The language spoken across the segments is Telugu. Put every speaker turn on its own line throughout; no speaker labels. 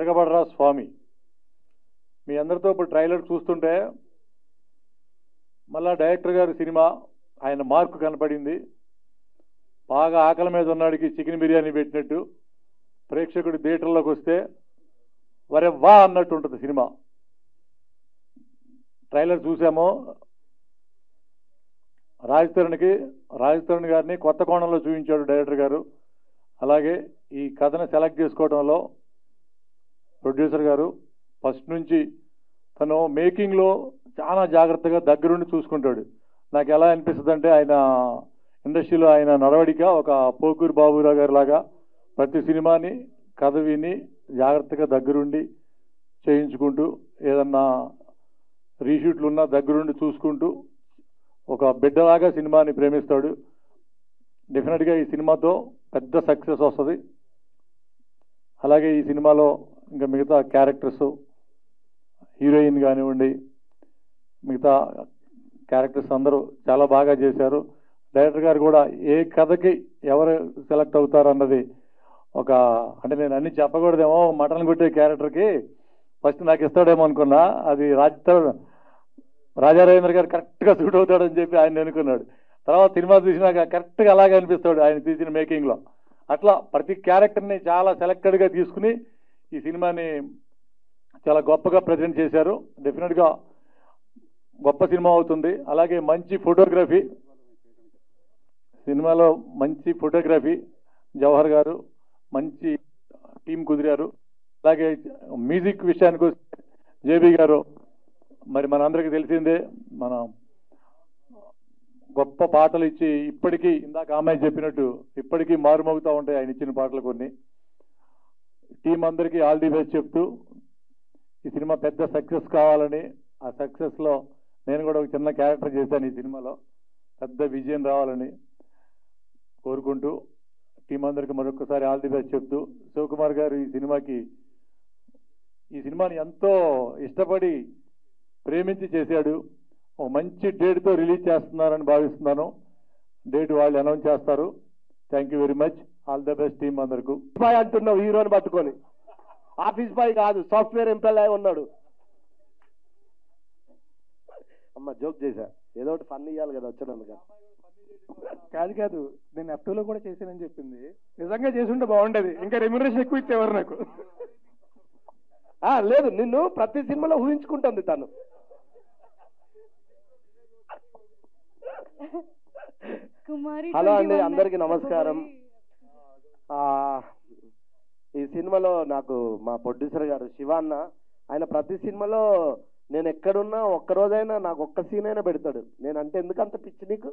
తిరగబడరా స్వామి మీ అందరితో ఇప్పుడు ట్రైలర్ చూస్తుంటే మళ్ళా డైరెక్టర్ గారి సినిమా ఆయన మార్కు కనపడింది బాగా ఆకలి మీద ఉన్నాడికి చికెన్ బిర్యానీ పెట్టినట్టు ప్రేక్షకుడు థియేటర్లోకి వస్తే వరే వా అన్నట్టు ఉంటుంది సినిమా ట్రైలర్ చూసాము రాజ్ తరుణ్కి రాజ్ తరుణ్ గారిని కొత్త కోణంలో చూపించాడు డైరెక్టర్ గారు అలాగే ఈ కథను సెలెక్ట్ చేసుకోవడంలో ప్రొడ్యూసర్ గారు ఫస్ట్ నుంచి తను మేకింగ్లో చాలా జాగ్రత్తగా దగ్గరుండి చూసుకుంటాడు నాకు ఎలా అనిపిస్తుంది అంటే ఆయన ఇండస్ట్రీలో ఆయన నడవడిక ఒక పోకూరు బాబురావు గారి లాగా ప్రతి సినిమాని కథ విని జాగ్రత్తగా దగ్గరుండి చేయించుకుంటూ ఏదన్నా రీషూట్లు ఉన్నా దగ్గరుండి చూసుకుంటూ ఒక బిడ్డలాగా సినిమాని ప్రేమిస్తాడు డెఫినెట్గా ఈ సినిమాతో పెద్ద సక్సెస్ వస్తుంది అలాగే ఈ సినిమాలో ఇంకా మిగతా క్యారెక్టర్స్ హీరోయిన్ కానివ్వండి మిగతా క్యారెక్టర్స్ అందరూ చాలా బాగా చేశారు డైరెక్టర్ గారు కూడా ఏ కథకి ఎవరు సెలెక్ట్ అవుతారు అన్నది ఒక అంటే నేను అన్ని చెప్పకూడదేమో మటన్ కొట్టే క్యారెక్టర్కి ఫస్ట్ నాకు ఇస్తాడేమో అనుకున్నా అది రాజ్ రాజారాజేంద్ర గారు కరెక్ట్గా సూట్ అవుతాడని చెప్పి ఆయన అనుకున్నాడు తర్వాత సినిమా చూసినాక కరెక్ట్గా అలాగే అనిపిస్తాడు ఆయన తీసిన మేకింగ్లో అట్లా ప్రతి క్యారెక్టర్ని చాలా సెలెక్టెడ్గా తీసుకుని ఈ సినిమాని చాలా గొప్పగా ప్రజెంట్ చేశారు డెఫినెట్గా గొప్ప సినిమా అవుతుంది అలాగే మంచి ఫోటోగ్రఫీ సినిమాలో మంచి ఫోటోగ్రఫీ జవహర్ గారు మంచి టీం కుదిరారు అలాగే మ్యూజిక్ విషయానికి వస్తే జేబీ గారు మరి మనందరికీ తెలిసిందే మన గొప్ప పాటలు ఇచ్చి ఇప్పటికీ ఇందాక అమ్మాయి చెప్పినట్టు ఇప్పటికీ మారుమోగుతూ ఉంటాయి ఆయన ఇచ్చిన పాటలు కొన్ని టీం అందరికీ ఆల్ ది బెస్ట్ చెప్తూ ఈ సినిమా పెద్ద సక్సెస్ కావాలని ఆ సక్సెస్లో నేను కూడా ఒక చిన్న క్యారెక్టర్ చేశాను ఈ సినిమాలో పెద్ద విజయం రావాలని కోరుకుంటూ టీం అందరికి మరొకసారి ఆల్ ది బెస్ట్ చెప్తూ శివకుమార్ గారు ఈ సినిమాకి ఈ సినిమాని ఎంతో ఇష్టపడి ప్రేమించి చేశాడు ఒక మంచి డేట్తో రిలీజ్ చేస్తున్నారని భావిస్తున్నాను డేట్ వాళ్ళు అనౌన్స్ చేస్తారు thank you very much all the best team అందరికి
బాయ్ అంటున్నావు హీరోని పట్టుకొని ఆఫీస్ బాయ్ కాదు సాఫ్ట్వేర్ ఎంప్లాయ్ ఉన్నాడు అమ్మ జోక్ చేశా ఏదో ఒకటి ఫన్ ఇవ్వాలి కదా వచ్చినందుకు
కాదు కాదు నేను ఎఫ్ లో కూడా చేశానని చెప్పింది నిజంగా చేసి ఉంటే బాగుండేది ఇంకా రెమ్యునరేషన్ ఎక్కువ ఇచ్చేవారు నాకు
ఆ, లేదు నిన్ను ప్రతి సినిమాలో ఊహించుకుంటుంది తను
కుమారి
హలో అండి
21
అందరికీ నమస్కారం ఆ ఈ సినిమాలో నాకు మా ప్రొడ్యూసర్ గారు శివ అన్న ఆయన ప్రతి సినిమాలో నేను ఎక్కడున్నా ఒక్క రోజైనా నాకు ఒక్క సీన్ అయినా పెడతాడు నేను అంటే ఎందుకు అంత పిచ్చి నీకు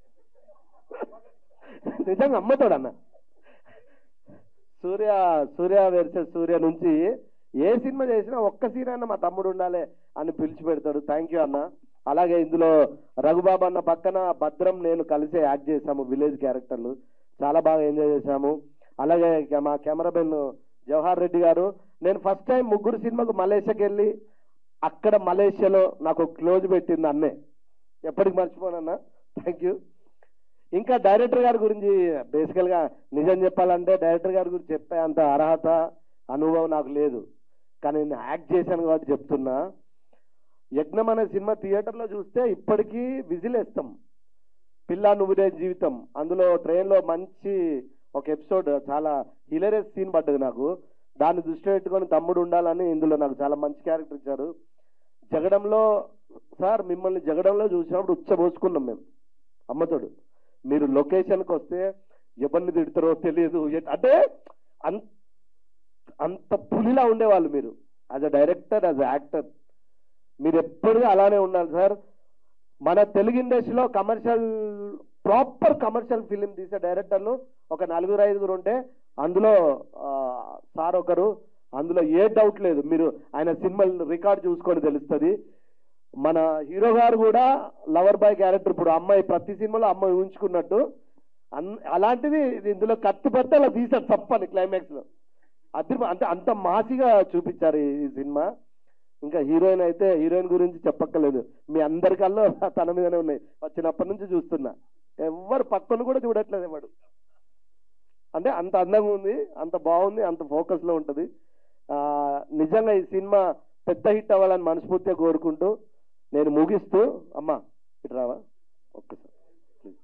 నిజంగా అమ్మతాడు అన్న సూర్య సూర్య వెర్సెస్ సూర్య నుంచి ఏ సినిమా చేసినా ఒక్క సీన్ అయినా మా తమ్ముడు ఉండాలి అని పిలిచి పెడతాడు థ్యాంక్ యూ అన్న అలాగే ఇందులో రఘుబాబు అన్న పక్కన భద్రం నేను కలిసే యాక్ట్ చేశాము విలేజ్ క్యారెక్టర్లు చాలా బాగా ఎంజాయ్ చేశాము అలాగే ఇక మా కెమెరామెన్ జవహర్ రెడ్డి గారు నేను ఫస్ట్ టైం ముగ్గురు సినిమాకు మలేషియాకి వెళ్ళి అక్కడ మలేషియాలో నాకు క్లోజ్ పెట్టింది అన్నే ఎప్పటికి మర్చిపోనన్నా థ్యాంక్ యూ ఇంకా డైరెక్టర్ గారి గురించి బేసికల్ గా నిజం చెప్పాలంటే డైరెక్టర్ గారి గురించి చెప్పే అంత అర్హత అనుభవం నాకు లేదు కానీ నేను యాక్ట్ చేశాను కాబట్టి చెప్తున్నా యజ్ఞం అనే సినిమా థియేటర్లో చూస్తే ఇప్పటికీ విజిలేస్తాం పిల్ల నువ్వుదే జీవితం అందులో ట్రైన్లో మంచి ఒక ఎపిసోడ్ చాలా హిలరియస్ సీన్ పడ్డది నాకు దాన్ని దృష్టి పెట్టుకొని తమ్ముడు ఉండాలని ఇందులో నాకు చాలా మంచి క్యారెక్టర్ ఇచ్చారు జగడంలో సార్ మిమ్మల్ని జగడంలో చూసినప్పుడు ఉచ్చబోసుకున్నాం మేము అమ్మతోడు మీరు లొకేషన్కి వస్తే ఎవరిని తిడతారో తెలియదు ఎట్- అంటే అంత అంత పులిలా ఉండేవాళ్ళు మీరు as a director as a actor మీరు ఎప్పుడూ అలానే ఉండాలి సార్ మన తెలుగు ఇండస్ట్రీలో కమర్షియల్ ప్రాపర్ కమర్షియల్ ఫిలిం తీసే డైరెక్టర్లు ఒక నలుగురు ఐదుగురు ఉంటే అందులో ఆ, సార్ ఒకరు అందులో ఏ డౌట్ లేదు మీరు ఆయన సినిమాలు రికార్డ్ చూసుకొని తెలుస్తుంది మన హీరో గారు కూడా లవర్ బాయ్ క్యారెక్టర్ ఇప్పుడు అమ్మాయి ప్రతి సినిమాలో అమ్మాయి ఊహించుకున్నట్టు అన్ అలాంటిది ఇది ఇందులో కత్తి పడితే అలా తీసాడు తప్పని క్లైమాక్స్ లో అది అంటే అంత మాసిగా చూపించారు ఈ ఈ సినిమా ఇంకా హీరోయిన్ అయితే హీరోయిన్ గురించి చెప్పక్కర్లేదు మీ అందరికల్లో తన మీదనే ఉన్నాయి వచ్చినప్పటి నుంచి చూస్తున్నా ఎవరు పక్కన కూడా చూడట్లేదు ఎవడు అంటే అంత అందంగా ఉంది అంత బాగుంది అంత ఫోకస్ లో ఉంటది ఆ, నిజంగా ఈ సినిమా పెద్ద హిట్ అవ్వాలని మనస్ఫూర్తిగా కోరుకుంటూ నేను ముగిస్తూ అమ్మా ఇటు రావా ఒక్కసారి ప్లీజ్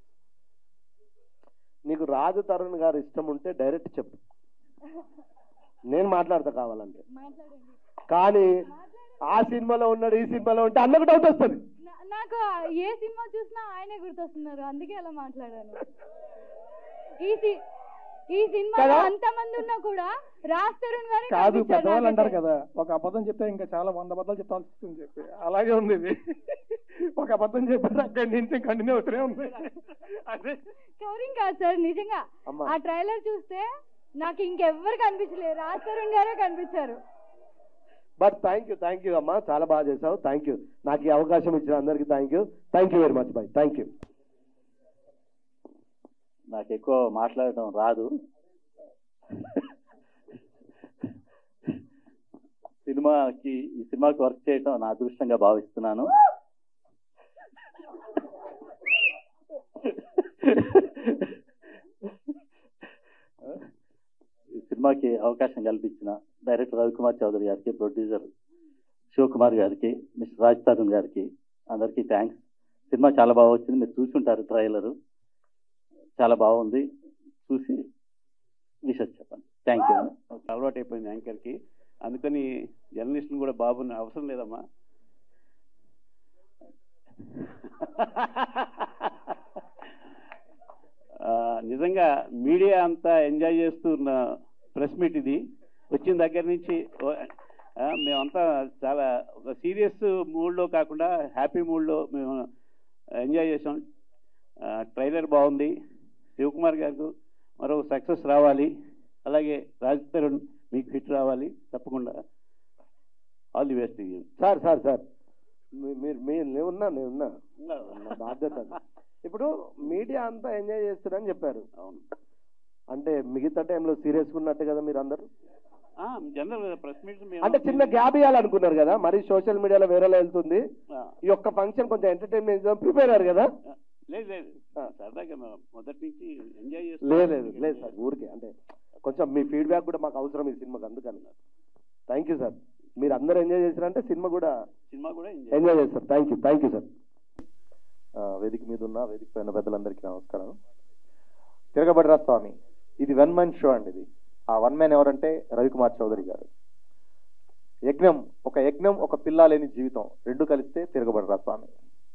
నీకు రాజు తరుణ్ గారు ఇష్టం ఉంటే డైరెక్ట్ చెప్పు నేను మాట్లాడతా కావాలంటే
మాట్లాడండి
కానీ ఆ సినిమాలో ఉన్నాడు ఈ సినిమాలో ఉంటే అన్నకు డౌట్ వస్తుంది
నా- నాకు ఏ సినిమా చూసినా ఆయనే గుర్తొస్తున్నారు అందుకే అలా మాట్లాడాను ఈ సి- ఈ సినిమాలో
కదా?
అంతమంది ఉన్నా కూడా రాజ్ తరుణ్ గారే
కాదు
కనిపించారు
పెద్దవాళ్ళు అంటారు
నాకైతే.
కదా ఒక అబద్ధం చెప్తే ఇంకా చాలా వంద అబద్ధాలు చెప్పాల్సి వస్తుంది చెప్పి అలాగే ఉంది ఇది ఒక అబద్ధం చెప్పారు అక్కడి నుంచి కంటిన్యూ అవుతూనే ఉంది అదే
కవరింగ్ కాదు సార్ నిజంగా
అమ్మా.
ఆ ట్రైలర్ చూస్తే నాకు ఇంకెవ్వరు కనిపించలేదు రాజ్ తరుణ్ గారే కనిపించారు
but thank you thank you అమ్మా చాలా బాగా చేసావు థ్యాంక్ యూ నాకు ఈ అవకాశం ఇచ్చిన అందరికీ thank you thank you very much bye thank you
నాకు ఎక్కువ మాట్లాడటం రాదు సినిమాకి ఈ సినిమాకి వర్క్ చేయటం నా అదృష్టంగా భావిస్తున్నాను ఈ సినిమాకి అవకాశం కల్పించిన డైరెక్టర్ రవికుమార్ చౌదరి గారికి ప్రొడ్యూసర్ శివకుమార్ గారికి మిస్టర్ రాజ్ తరుణ్ గారికి అందరికీ థ్యాంక్స్ సినిమా చాలా బాగా వచ్చింది మీరు చూసుంటారు ట్రైలరు చాలా బాగుంది చూసి విషయం చెప్పండి థ్యాంక్ యూ
అలవాటు అయిపోయింది యాంకర్కి అందుకని జర్నలిస్టులు కూడా బాబుని అవసరం లేదమ్మా ఆ, నిజంగా మీడియా అంతా ఎంజాయ్ చేస్తున్న ప్రెస్ మీట్ ఇది వచ్చిన దగ్గర నుంచి ఓ- ఆ, మేమంతా చాలా ఒక సీరియస్ మూడ్లో కాకుండా హ్యాపీ మూడ్లో మేము ఎంజాయ్ చేసాం ఆ, ట్రైలర్ బాగుంది శివకుమార్ గారికి మరో సక్సెస్ రావాలి అలాగే రాజ్ తరుణ్ మీకు హిట్ రావాలి తప్పకుండా all the best
sir sir sir మీ- మీరు మీరు నేను ఉన్నా నేను ఉన్నా నా బాధ్యత అది. ఇప్పుడు మీడియా అంతా ఎంజాయ్ చేస్తారని చెప్పారు
అవును
అంటే మిగతా టైంలో సీరియస్గా ఉన్నట్టు కదా మీరు అందరు
జనరల్ ప్రెస్ మీట్
అంటే చిన్న గ్యాప్ ఇవ్వాలనుకున్నారు కదా మరి సోషల్ మీడియాలో వేరేలా వెళ్తుంది ఈ ఒక్క ఫంక్షన్ కొంచెం ఎంటర్టైన్మెంట్ ప్రిపేర్ అయ్యారు కదా
లేదు లేదు సరదాగా మేము మొదటి నుంచి ఎంజాయ్
లేదు లేదు లేదు సార్ ఊరికే అంటే కొంచెం మీ ఫీడ్బ్యాక్ కూడా మాకు అవసరం ఈ సినిమాకి అందుకని థ్యాంక్ యూ సార్ మీరు అందరూ ఎంజాయ్ చేశారంటే సినిమా కూడా
సినిమా కూడా ఎంజాయ్
ఎంజాయ్ చేస్తారు thank you thank you sir వేదిక మీద ఉన్న వేదిక పైన పెద్దలందరికీ నమస్కారం తిరగబడ్రా స్వామి ఇది వన్ మ్యాన్ షో అండి ఇది ఆ వన్ మ్యాన్ ఎవరంటే రవికుమార్ చౌదరి గారు యజ్ఞం ఒక యజ్ఞం ఒక పిల్ల లేని జీవితం రెండు కలిస్తే తిరగబడ్రా స్వామి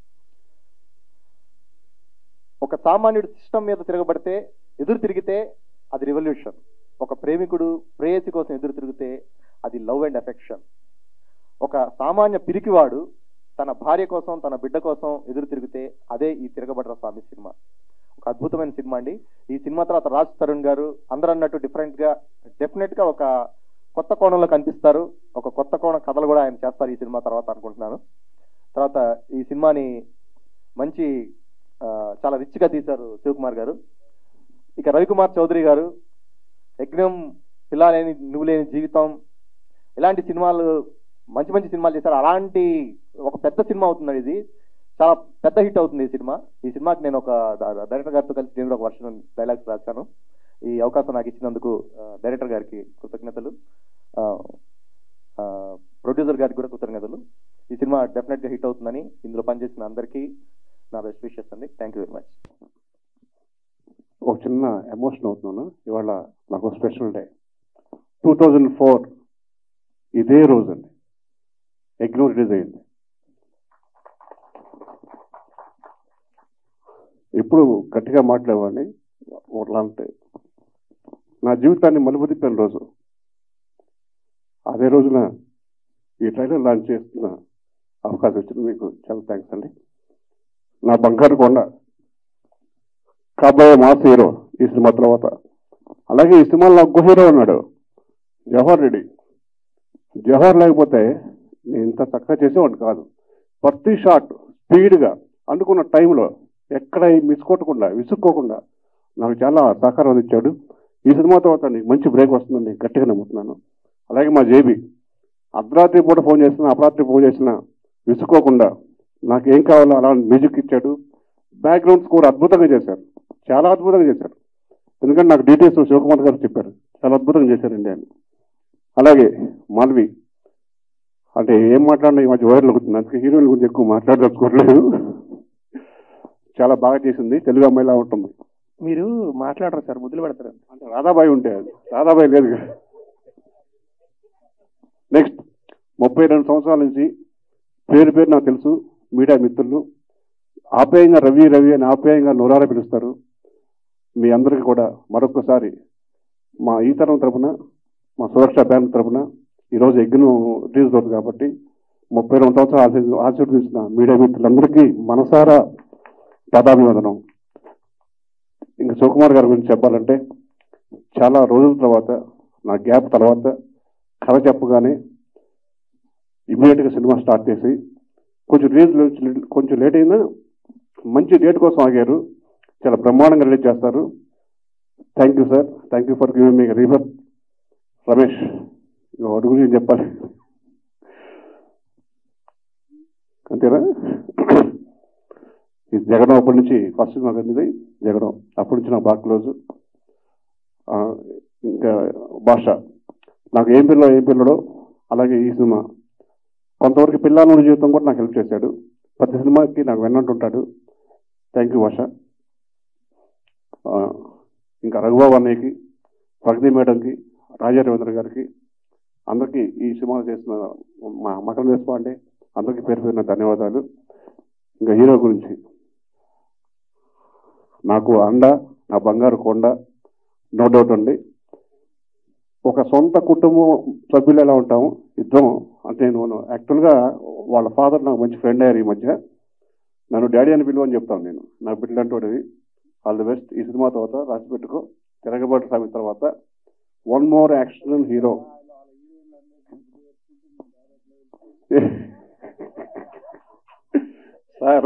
ఒక సామాన్యుడు సిస్టమ్ మీద తిరగబడితే ఎదురు తిరిగితే అది రివల్యూషన్ ఒక ప్రేమికుడు ప్రేయసి కోసం ఎదురు తిరిగితే అది లవ్ అండ్ ఎఫెక్షన్ ఒక సామాన్య పిరికివాడు తన భార్య కోసం తన బిడ్డ కోసం ఎదురు తిరిగితే అదే ఈ తిరగబడ్ర స్వామి సినిమా ఒక అద్భుతమైన సినిమా అండి ఈ సినిమా తర్వాత రాజ్ తరుణ్ గారు అందరూ అన్నట్టు డిఫరెంట్ గా డెఫినెట్ గా ఒక కొత్త కోణంలో కనిపిస్తారు ఒక కొత్త కోణ కథలు కూడా ఆయన చేస్తారు ఈ సినిమా తర్వాత అనుకుంటున్నాను తర్వాత ఈ సినిమాని మంచి ఆ, చాలా రిచ్ గా తీశారు శివకుమార్ గారు ఇక రవికుమార్ చౌదరి గారు యజ్ఞం పిల్ల లేని నువ్వు లేని జీవితం ఇలాంటి సినిమాలు మంచి మంచి సినిమాలు చేశారు అలాంటి ఒక పెద్ద సినిమా అవుతుంది ఇది చాలా పెద్ద హిట్ అవుతుంది ఈ సినిమా ఈ సినిమాకి నేను ఒక డ- డైరెక్టర్ గారితో కలిసి నేను కూడా ఒక వర్షన్ డైలాగ్స్ రాశాను ఈ అవకాశం నాకు ఇచ్చినందుకు ఆ, డైరెక్టర్ గారికి కృతజ్ఞతలు ఆ, ఆ, ప్రొడ్యూసర్ గారికి కూడా కృతజ్ఞతలు ఈ సినిమా డెఫినెట్ గా హిట్ అవుతుందని ఇందులో పనిచేసిన అందరికీ నా బెస్ట్ విషెస్ అండి థ్యాంక్ యూ వెరీ మచ్
ఒక చిన్న ఎమోషన్ అవుతున్నాను ఇవాళ నాకు special day two thousand four ఇదే రోజు అండి ఎగ్నో రిలీజ్ అయింది ఇప్పుడు గట్టిగా మాట్లాడేవాడిని ఒకలాంటి నా జీవితాన్ని మలుపు తిప్పిన రోజు అదే రోజున ఈ ట్రైలర్ లాంచ్ చేస్తున్న అవకాశం ఇచ్చింది మీకు చాలా థ్యాంక్స్ అండి నా బంగారు కొండ కాబోయే మాస్ హీరో ఈ సినిమా తర్వాత అలాగే ఈ సినిమాలో ఇంకో హీరో ఉన్నాడు జవహర్ రెడ్డి జవహర్ లేకపోతే నేను ఇంత చక్కగా చేసేవాడిని కాదు ప్రతి షాట్ స్పీడ్గా అనుకున్న టైంలో ఎక్కడ మిస్ కొట్టకుండా విసుక్కోకుండా నాకు చాలా సహకారం అందించాడు ఈ సినిమా తర్వాత నీకు మంచి బ్రేక్ వస్తుందని నేను గట్టిగా నమ్ముతున్నాను అలాగే మా జేబీ అర్ధరాత్రి పూట ఫోన్ చేసినా అపరాత్రి ఫోన్ చేసినా విసుక్కోకుండా నాకు ఏం కావాలో అలా మ్యూజిక్ ఇచ్చాడు బ్యాక్గ్రౌండ్ స్కోర్ అద్భుతంగా చేశారు చాలా అద్భుతంగా చేశారు ఎందుకంటే నాకు డీటెయిల్స్ శివకుమార్ గారు చెప్పారు చాలా అద్భుతంగా చేశారండి ఆయన అలాగే మాధవి అంటే ఏం మాట్లాడినా ఈ మధ్య వైరల్ అవుతుంది అందుకే హీరోయిన్ గురించి ఎక్కువ మాట్లాడదలుచుకోవట్లేదు చాలా బాగా చేసింది తెలుగు అమ్మాయిలా ఉంటుంది
మీరు మాట్లాడరు సార్ ముద్దులు పెడతారు
అంటే రాధాబాయి ఉంటే అది రాధాబాయి లేదు కదా నెక్స్ట్ ముప్పై రెండు సంవత్సరాల నుంచి పేరు పేరు నాకు తెలుసు మీడియా మిత్రులు ఆప్యాయంగా రవి రవి అని ఆప్యాయంగా నూరారా పిలుస్తారు మీ అందరికీ కూడా మరొకసారి మా ఈ తరం తరపున మా సురక్ష బ్యాంక్ తరపున ఈరోజు ఎగ్గును రిలీజ్ అవుతుంది కాబట్టి ముప్పై రెండు సంవత్సరాలు ఆశీ ఆశీర్వదించిన మీడియా మిత్రులందరికీ మనసారా పదాభివందనం ఇంకా శివకుమార్ గారి గురించి చెప్పాలంటే చాలా రోజుల తర్వాత నా గ్యాప్ తర్వాత కథ చెప్పగానే ఇమీడియట్గా సినిమా స్టార్ట్ చేసి కొంచెం రిలీజ్ కొంచెం లేట్ అయినా మంచి డేట్ కోసం ఆగారు చాలా బ్రహ్మాండంగా రిలీజ్ చేస్తారు thank you sir thank you for giving me రీబర్ రమేష్ ఇక వాటి గురించి ఏం చెప్పాలి అంతేనా ఇది జగడం అప్పటి నుంచి ఫస్ట్ సినిమా కన్నది జగడం అప్పటి నుంచి నాకు బాగా క్లోజ్ ఆ, ఇంకా భాష నాకు ఏం పిల్ల ఏం పిల్లడో అలాగే ఈ సినిమా కొంతవరకు పిల్లల జీవితం కూడా నాకు హెల్ప్ చేశాడు ప్రతి సినిమాకి నాకు వెన్నంటుంటాడు థ్యాంక్ యూ భాష ఆ, ఇంకా రఘుబాబు అన్నయ్యకి ప్రగతి మేడంకి రాజా రవీంద్ర గారికి అందరికీ ఈ సినిమాలు చేసిన మా మకర దేశపాండే అందరికీ పేరు పేరున ధన్యవాదాలు ఇంకా హీరో గురించి నాకు అండ నా బంగారు కొండ నో డౌట్ అండి ఒక సొంత కుటుంబం సభ్యులు ఎలా ఉంటాము ఇద్దరం అంటే నేను యాక్చువల్గా వాళ్ళ ఫాదర్ నాకు మంచి ఫ్రెండ్ అయ్యారు ఈ మధ్య నన్ను డాడీ అని పిలువని చెప్తాను నేను నా బిడ్డలంటోడివి ఆల్ ది బెస్ట్ ఈ సినిమా తర్వాత రాసి పెట్టుకో తిరగబాటు స్వామి తర్వాత one more action hero sir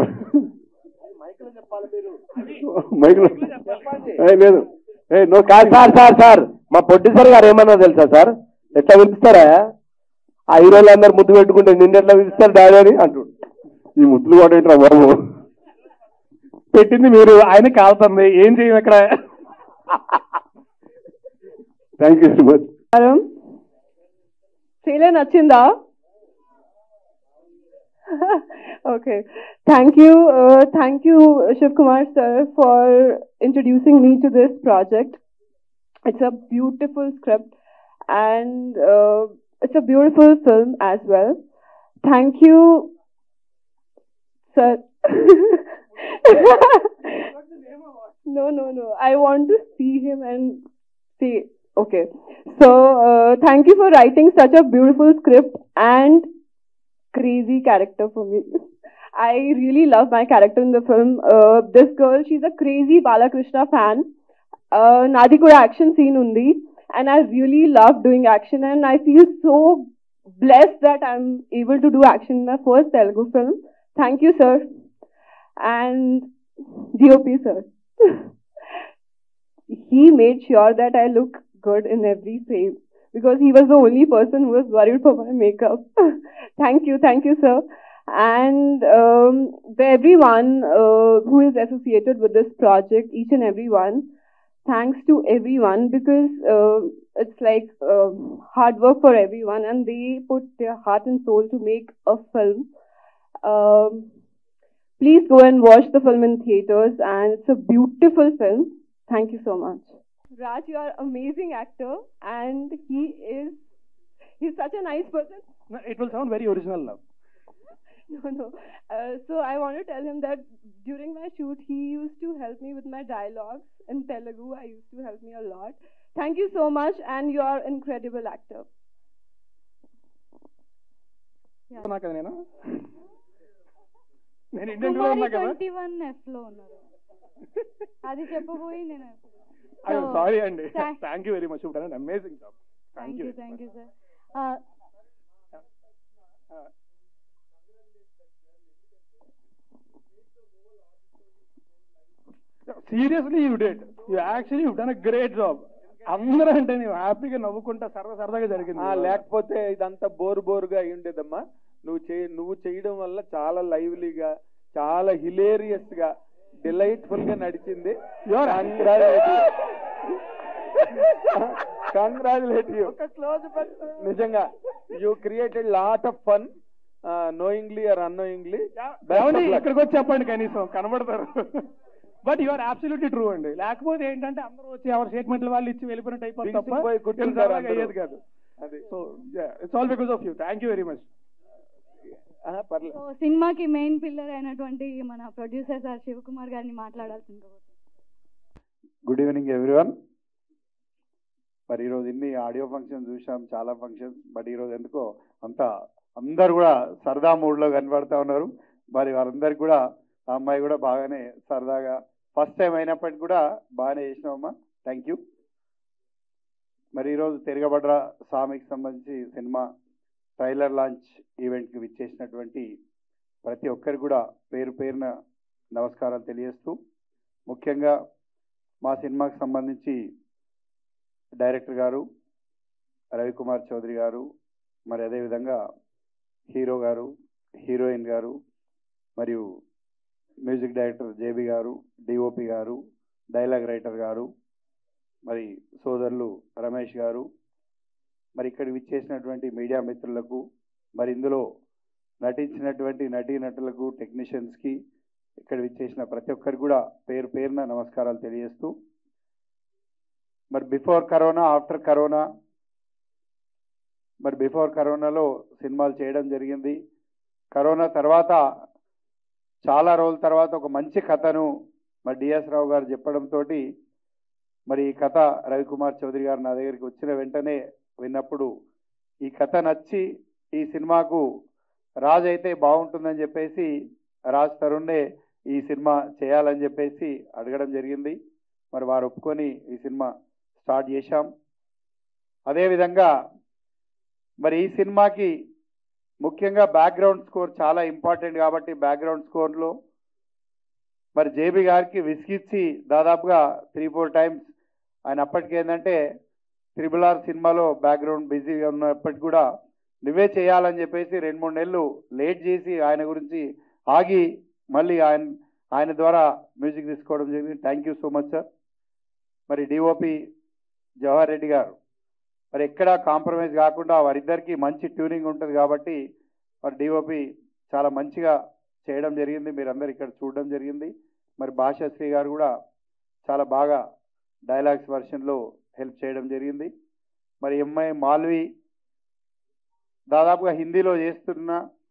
మైక్లో ఏ, లేదు ఏ నో
కాదు సార్ సార్ సార్ మా ప్రొడ్యూసర్ గారు ఏమన్నా తెలుసా సార్ ఎట్లా పిలుస్తారా ఆ హీరోలు అందరు ముద్దు పెట్టుకుంటే నిన్ను ఎట్లా పిలుస్తారు డాడీ అని అంటుండు
ఈ ముద్దులు కూడా ఏంట్రా బాబు
పెట్టింది మీరు ఆయన కాలుతుంది ఏం చేయం ఇక్కడ
థ్యాంక్ యూ సో మచ్
నమస్కారం ట్రైలర్ నచ్చిందా okay thank you uh, thank you shiv kumar sir for introducing me to this project it's a beautiful script and uh, it's a beautiful film as well thank you sir no no no i want to see him and see okay so uh, thank you for writing such a beautiful script and crazy character for me. I really love my character in the film. Uh, this girl, she's a crazy Balakrishna fan. Uh, Nadi kuda action scene undi, and I really love doing action, and I feel so blessed that I'm able to do action in my first Telugu film. Thank you, sir, and DOP sir. he made sure that I look good in every frame because he was the only person who was worried for my makeup. thank you, thank you, sir. And um, the everyone uh, who is associated with this project, each and everyone, thanks to everyone because uh, it's like uh, hard work for everyone and they put their heart and soul to make a film. Um, please go and watch the film in theaters and it's a beautiful film. Thank you so much. Raj, you are amazing actor, and he is he's such a nice person.
it will sound very original now.
No, no. Uh, so I want to tell him that during my shoot, he used to help me with my dialogues in Telugu. I used to help me a lot. Thank you so much, and you are incredible actor.
ఉన్నా కదా నేను నేను ఇండియన్ లో
కుమారి
ఉన్నా కదా
ట్వంటీ వన్ ఎఫ్ లో ఉన్నారు అది చెప్పబోయి నేను
ఐఎమ్ సారీ అండి
Thank-
thank you very much done amazing job
thank you thank you sir
seriously you did you actually you done a great job అందరూ అంటే నువ్వు హ్యాపీగా నవ్వుకుంటా సరదా సరదాగా జరిగింది
ఆ, లేకపోతే ఇదంతా బోర్ బోరుగా అయి ఉండేదమ్మా నువ్వు చే నువ్వు చేయడం వల్ల చాలా లైవ్లీగా చాలా హిలేరియస్ గా డిలైట్ఫుల్ గా నడిచింది
You are-
Congratulations. Congratulate you నిజంగా you created lot of fun knowingly or unknowingly
ఏమండి ఇక్కడికి వచ్చి చెప్పండి కనీసం కనబడతారు but you are absolutely true అండి లేకపోతే ఏంటంటే అందరూ వచ్చి ఎవరి స్టేట్మెంట్లు వాళ్ళు ఇచ్చి వెళ్ళిపోయినట్టు అయిపోతుంది తప్ప
బిగిసిపోయి కూర్చుంటారు
తెలుసా?
అందరూ.
అయ్యేది కాదు
అది
so it's all because of you thank you very much
పర్లేదు
సో సినిమాకి మెయిన్ పిల్లర్ అయినటువంటి మన ప్రొడ్యూసర్ సార్ శివకుమార్ గారిని మాట్లాడాల్సింది
గుడ్ ఈవినింగ్ ఎవ్రీవన్ మరి ఈరోజు ఇన్ని ఆడియో ఫంక్షన్ చూసాం చాలా ఫంక్షన్స్ బట్ ఈరోజు ఎందుకో అంత అందరు కూడా సరదా మూడ్లో కనబడతా ఉన్నారు మరి వారందరికి కూడా ఆ అమ్మాయి కూడా బాగానే సరదాగా ఫస్ట్ టైం అయినప్పటికీ కూడా బాగానే చేసినామమ్మా థ్యాంక్ యూ మరి ఈరోజు తిరగబడ్ర స్వామికి సంబంధించి సినిమా ట్రైలర్ లాంచ్ ఈవెంట్కి విచ్చేసినటువంటి ప్రతి ఒక్కరికి కూడా పేరు పేరున నమస్కారాలు తెలియజేస్తూ ముఖ్యంగా మా సినిమాకి సంబంధించి డైరెక్టర్ గారు రవికుమార్ చౌదరి గారు మరి అదేవిధంగా హీరో గారు హీరోయిన్ గారు మరియు మ్యూజిక్ డైరెక్టర్ జేబి గారు డిఓపి గారు డైలాగ్ రైటర్ గారు మరి సోదరులు రమేష్ గారు మరి ఇక్కడ విచ్చేసినటువంటి మీడియా మిత్రులకు మరి ఇందులో నటించినటువంటి నటీనటులకు టెక్నీషియన్స్కి ఇక్కడ విచ్చేసిన ప్రతి ఒక్కరికి కూడా పేరు పేరున నమస్కారాలు తెలియజేస్తూ మరి బిఫోర్ కరోనా ఆఫ్టర్ కరోనా మరి బిఫోర్ కరోనాలో సినిమాలు చేయడం జరిగింది కరోనా తర్వాత చాలా రోజుల తర్వాత ఒక మంచి కథను మరి డిఎస్ రావు గారు చెప్పడంతో మరి ఈ కథ రవికుమార్ చౌదరి గారు నా దగ్గరికి వచ్చిన వెంటనే విన్నప్పుడు ఈ కథ నచ్చి ఈ సినిమాకు రాజ్ అయితే బాగుంటుందని చెప్పేసి రాజ్ తరుణ్నే ఈ సినిమా చేయాలని చెప్పేసి అడగడం జరిగింది మరి వారు ఒప్పుకొని ఈ సినిమా స్టార్ట్ చేశాం అదేవిధంగా మరి ఈ సినిమాకి ముఖ్యంగా బ్యాక్గ్రౌండ్ స్కోర్ చాలా ఇంపార్టెంట్ కాబట్టి బ్యాక్గ్రౌండ్ స్కోర్లో మరి జేబీ గారికి విసిగిచ్చి దాదాపుగా త్రీ ఫోర్ టైమ్స్ ఆయన అప్పటికి ఏంటంటే త్రిబుల్ ఆర్ సినిమాలో బ్యాక్గ్రౌండ్ బిజీగా ఉన్నప్పటికి కూడా నువ్వే చేయాలని చెప్పేసి రెండు మూడు నెలలు లేట్ చేసి ఆయన గురించి ఆగి మళ్ళీ ఆయన ఆయన ద్వారా మ్యూజిక్ తీసుకోవడం జరిగింది thank you so much sir మరి డిఓపి జవహర్ రెడ్డి గారు మరి ఎక్కడా కాంప్రమైజ్ కాకుండా వారిద్దరికి మంచి ట్యూనింగ్ ఉంటుంది కాబట్టి మరి డిఓపి చాలా మంచిగా చేయడం జరిగింది మీరందరూ ఇక్కడ చూడడం జరిగింది మరి భాషాశ్రీ గారు కూడా చాలా బాగా డైలాగ్స్ వర్షన్లో హెల్ప్ చేయడం జరిగింది మరి ఎంఐ మాల్వి దాదాపుగా హిందీలో చేస్తున్న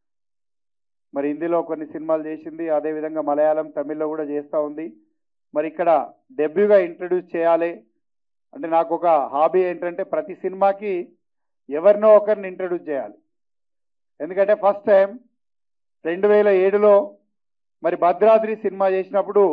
మరి హిందీలో కొన్ని సినిమాలు చేసింది అదేవిధంగా మలయాళం తమిళ్లో కూడా చేస్తూ ఉంది మరి ఇక్కడ డెబ్యూగా ఇంట్రడ్యూస్ చేయాలి అంటే నాకు ఒక హాబీ ఏంటంటే ప్రతి సినిమాకి ఎవరినో ఒకరిని ఇంట్రడ్యూస్ చేయాలి ఎందుకంటే ఫస్ట్ టైం రెండు వేల ఏడులో మరి భద్రాద్రి సినిమా చేసినప్పుడు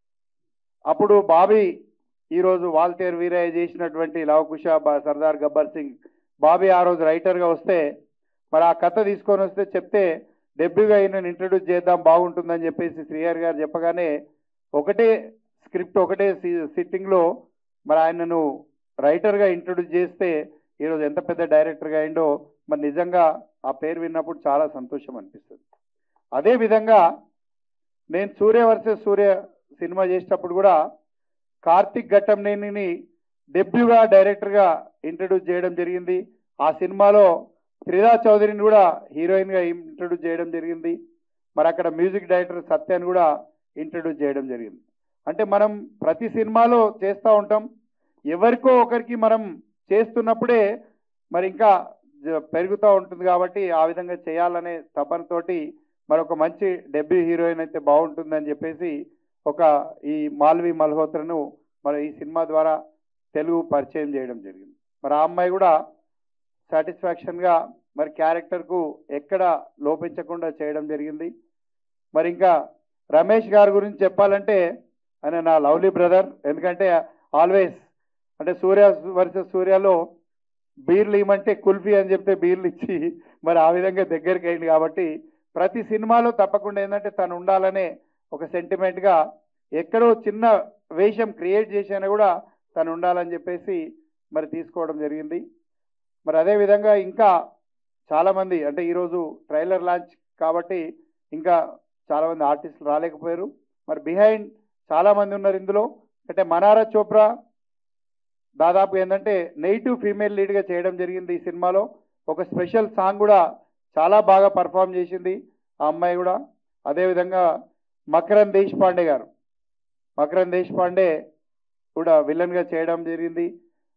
అప్పుడు బాబీ ఈరోజు వాల్తేర్ వీరయ్య చేసినటువంటి లవకుశ బా- సర్దార్ గబ్బర్ సింగ్ బాబీ ఆ రోజు రైటర్గా వస్తే మరి ఆ కథ తీసుకొని వస్తే చెప్తే డెబ్యూగా ఈయనను ఇంట్రడ్యూస్ చేద్దాం బాగుంటుందని చెప్పేసి శ్రీహరి గారు చెప్పగానే ఒకటే స్క్రిప్ట్ ఒకటే సిట్టింగ్లో మరి ఆయనను రైటర్గా ఇంట్రడ్యూస్ చేస్తే ఈరోజు ఎంత పెద్ద డైరెక్టర్గా అయిండో మరి నిజంగా ఆ పేరు విన్నప్పుడు చాలా సంతోషం అనిపిస్తుంది అదేవిధంగా నేను సూర్య వర్సెస్ సూర్య సినిమా చేసేటప్పుడు కూడా కార్తిక్ ఘట్టంనేనిని డెబ్యూగా డైరెక్టర్గా ఇంట్రడ్యూస్ చేయడం జరిగింది ఆ సినిమాలో త్రిదా చౌదరిని కూడా హీరోయిన్గా ఇంట్రడ్యూస్ చేయడం జరిగింది మరి అక్కడ మ్యూజిక్ డైరెక్టర్ సత్యాన్ని కూడా ఇంట్రడ్యూస్ చేయడం జరిగింది అంటే మనం ప్రతి సినిమాలో చేస్తూ ఉంటాం ఎవరికో ఒకరికి మనం చేస్తున్నప్పుడే మరి ఇంకా జ- పెరుగుతూ ఉంటుంది కాబట్టి ఆ విధంగా చేయాలనే తపనతోటి మరి ఒక మంచి డెబ్యూ హీరోయిన్ అయితే బాగుంటుందని చెప్పేసి ఒక ఈ మాల్వి మల్హోత్రను మరి ఈ సినిమా ద్వారా తెలుగు పరిచయం చేయడం జరిగింది మరి ఆ అమ్మాయి కూడా సాటిస్ఫాక్షన్గా మరి క్యారెక్టర్కు ఎక్కడ లోపించకుండా చేయడం జరిగింది మరి ఇంకా రమేష్ గారి గురించి చెప్పాలంటే ఆయన నా లవ్లీ బ్రదర్ ఎందుకంటే ఆల్వేస్ అంటే సూర్య వర్సెస్ సూర్యలో బీర్లు ఇవ్వమంటే కుల్ఫీ అని చెప్తే బీర్లు ఇచ్చి మరి ఆ విధంగా దగ్గరికి అయింది కాబట్టి ప్రతి సినిమాలో తప్పకుండా ఏంటంటే తను ఉండాలనే ఒక సెంటిమెంట్గా ఎక్కడో చిన్న వేషం క్రియేట్ చేసినా కూడా తను ఉండాలని చెప్పేసి మరి తీసుకోవడం జరిగింది మరి అదే విధంగా ఇంకా చాలామంది అంటే ఈరోజు ట్రైలర్ లాంచ్ కాబట్టి ఇంకా చాలామంది ఆర్టిస్టులు రాలేకపోయారు మరి బిహైండ్ చాలామంది ఉన్నారు ఇందులో అంటే మనారా చోప్రా దాదాపు ఏంటంటే నెగిటివ్ ఫీమేల్ లీడ్గా చేయడం జరిగింది ఈ సినిమాలో ఒక స్పెషల్ సాంగ్ కూడా చాలా బాగా పర్ఫామ్ చేసింది ఆ అమ్మాయి కూడా అదేవిధంగా మకరన్ దేశపాండే గారు మకరన్ దేశపాండే కూడా విలన్గా చేయడం జరిగింది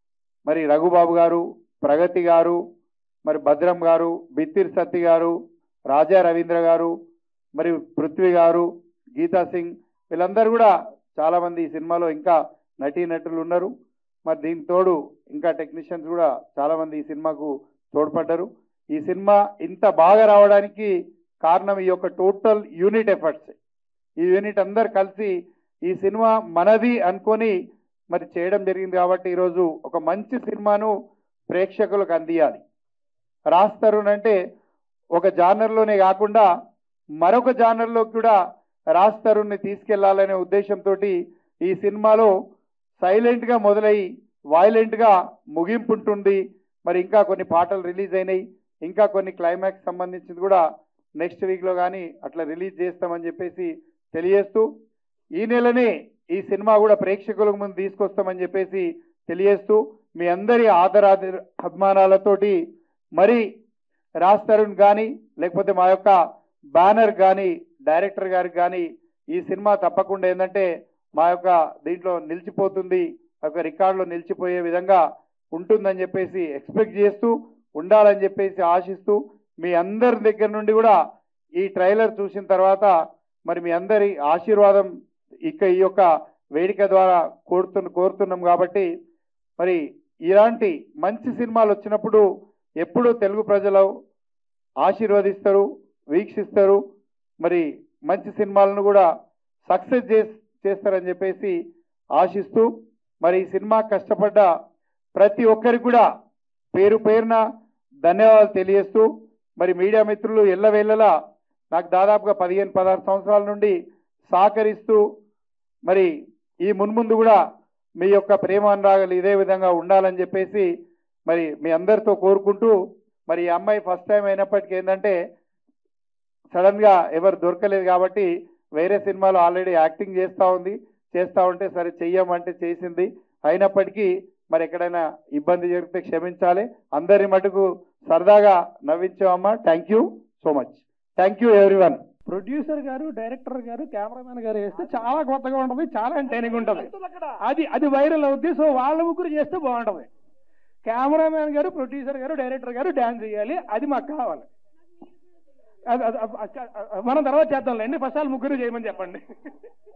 మరి రఘుబాబు గారు ప్రగతి గారు మరి భద్రం గారు బిత్తిర్ సత్తి గారు రాజా రవీంద్ర గారు మరి పృథ్వీ గారు గీతా సింగ్ వీళ్ళందరూ కూడా చాలామంది ఈ సినిమాలో ఇంకా నటీనటులు ఉన్నారు మరి దీనికి తోడు ఇంకా టెక్నీషియన్స్ కూడా చాలామంది ఈ సినిమాకు తోడ్పడ్డారు ఈ సినిమా ఇంత బాగా రావడానికి కారణం ఈ యొక్క టోటల్ యూనిట్ ఎఫర్ట్స్ ఈ యూనిట్ అందరు కలిసి ఈ సినిమా మనది అనుకొని మరి చేయడం జరిగింది కాబట్టి ఈరోజు ఒక మంచి సినిమాను ప్రేక్షకులకు అందియాలి రాస్తారు అంటే ఒక జానర్లోనే కాకుండా మరొక జానర్లో కూడా రాజ్ తరుణ్ని తీసుకెళ్లాలనే ఉద్దేశంతో ఈ సినిమాలో సైలెంట్గా మొదలై వాయిలెంట్గా ముగింపు ఉంటుంది మరి ఇంకా కొన్ని పాటలు రిలీజ్ అయినాయి ఇంకా కొన్ని క్లైమాక్స్ సంబంధించింది కూడా నెక్స్ట్ వీక్లో కానీ అట్లా రిలీజ్ చేస్తామని చెప్పేసి తెలియజేస్తూ ఈ నెలనే ఈ సినిమా కూడా ప్రేక్షకుల ముందు తీసుకొస్తామని చెప్పేసి తెలియజేస్తూ మీ అందరి ఆదరాది అభిమానాలతోటి మరి రాజ్ తరుణ్ కానీ లేకపోతే మా యొక్క బ్యానర్ కానీ డైరెక్టర్ గారికి కానీ ఈ సినిమా తప్పకుండా ఏంటంటే మా యొక్క దీంట్లో నిలిచిపోతుంది ఒక రికార్డులో నిలిచిపోయే విధంగా ఉంటుందని చెప్పేసి ఎక్స్పెక్ట్ చేస్తూ ఉండాలని చెప్పేసి ఆశిస్తూ మీ అందరి దగ్గర నుండి కూడా ఈ ట్రైలర్ చూసిన తర్వాత మరి మీ అందరి ఆశీర్వాదం ఇక ఈ యొక్క వేదిక ద్వారా కోరుతు కోరుతున్నాం కాబట్టి మరి ఇలాంటి మంచి సినిమాలు వచ్చినప్పుడు ఎప్పుడూ తెలుగు ప్రజలు ఆశీర్వదిస్తారు వీక్షిస్తారు మరి మంచి సినిమాలను కూడా సక్సెస్ చేస్ చేస్తారని చెప్పేసి ఆశిస్తూ మరి ఈ సినిమా కష్టపడ్డ ప్రతి ఒక్కరికి కూడా పేరు పేరున ధన్యవాదాలు తెలియజేస్తూ మరి మీడియా మిత్రులు ఎల్లవేళలా నాకు దాదాపుగా పదిహేను పదహారు సంవత్సరాల నుండి సహకరిస్తూ మరి ఈ మున్ముందు కూడా మీ యొక్క ప్రేమ అనురాగాలు ఇదే విధంగా ఉండాలని చెప్పేసి మరి మీ అందరితో కోరుకుంటూ మరి ఈ అమ్మాయి ఫస్ట్ టైం అయినప్పటికీ ఏంటంటే సడన్గా ఎవరు దొరకలేదు కాబట్టి వేరే సినిమాలో ఆల్రెడీ యాక్టింగ్ చేస్తూ ఉంది చేస్తూ ఉంటే సరే చెయ్యమంటే చేసింది అయినప్పటికీ మరి ఎక్కడైనా ఇబ్బంది జరిగితే క్షమించాలి అందరి మటుకు సరదాగా నవ్వించామమ్మా thank you so much thank you everyone
producer గారు డైరెక్టర్ గారు కెమెరామెన్ గారు వేస్తే చాలా కొత్తగా ఉంటుంది చాలా ఎంటైనింగ్ ఉంటుంది అది అది వైరల్ అవుద్ది సో వాళ్ళ ముగ్గురు చేస్తే బాగుంటుంది కెమెరామెన్ గారు ప్రొడ్యూసర్ గారు డైరెక్టర్ గారు డాన్స్ చేయాలి అది మాకు కావాలి అది- అది- అది- మనం తర్వాత చేద్దాంలేండి ఫస్ట్ వాళ్ళు ముగ్గురు చేయమని చెప్పండి